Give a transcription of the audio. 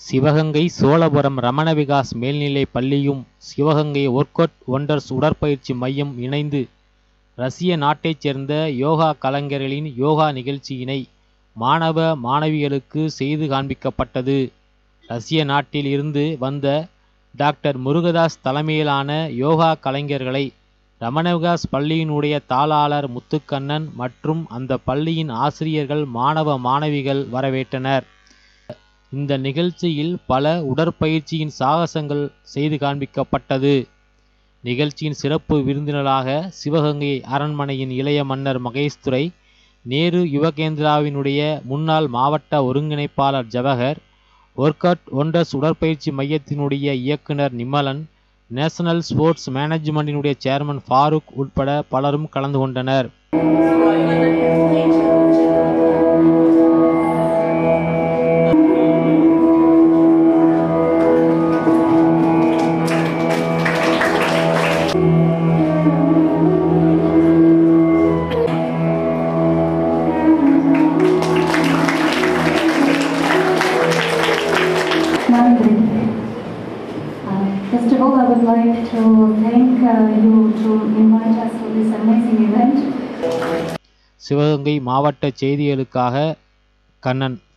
சிவகங்கை சோழபுரம் ரமண விகாஸ் மேல்நிலைப் பள்ளியும் Sivaganga workout wonders உடற்பயிற்சி மையம் இணைந்து ரஷ்ய நாட்டைச் சேர்ந்த யோகா கலைஞர்களின் யோகா நிகழ்ச்சியினை மாணவ மாணவிகளுக்கு செய்து காண்பிக்கப்பட்டது ரஷ்ய நாட்டில் இருந்து வந்த டாக்டர் முருகதாஸ் தலைமையிலான யோகா கலைஞர்களை ரமண விகாஸ் பள்ளியினுடைய தாளாளர் முத்துக்கண்ணன் மற்றும் அந்த பள்ளியின் ஆசிரியர்கள் மாணவ மாணவிகள் வரவேற்றனர் இந்த நிகழ்ச்சியில் பல உடற்பயிற்சியின் சாகசங்கள் செய்து காண்பிக்கப்பட்டது நிகழ்ச்சியின் சிறப்பு விருந்தினராக சிவகங்கை அரண்மனையின் இளைய மன்னர் மகேஷ்துரை நேரு யுவகேந்திராவினுடைய முன்னாள் மாவட்ட ஒருங்கிணைப்பாளர் ஜவஹர் ஒர்க்கவுட் ஒண்டர்ஸ் உடற்பயிற்சி மையத்தினுடைய இயக்குனர் நிமலன் நேஷனல் ஸ்போர்ட்ஸ் மேனேஜ்மெண்டினுடைய சேர்மன் ஃபாரூக் உட்பட பலரும் கலந்து கொண்டனர் Nandri. Uh, First of all, I would like to thank uh, you to invite us to this amazing event. Sivaganga மாவட்ட செய்திகளுக்காக கண்ணன்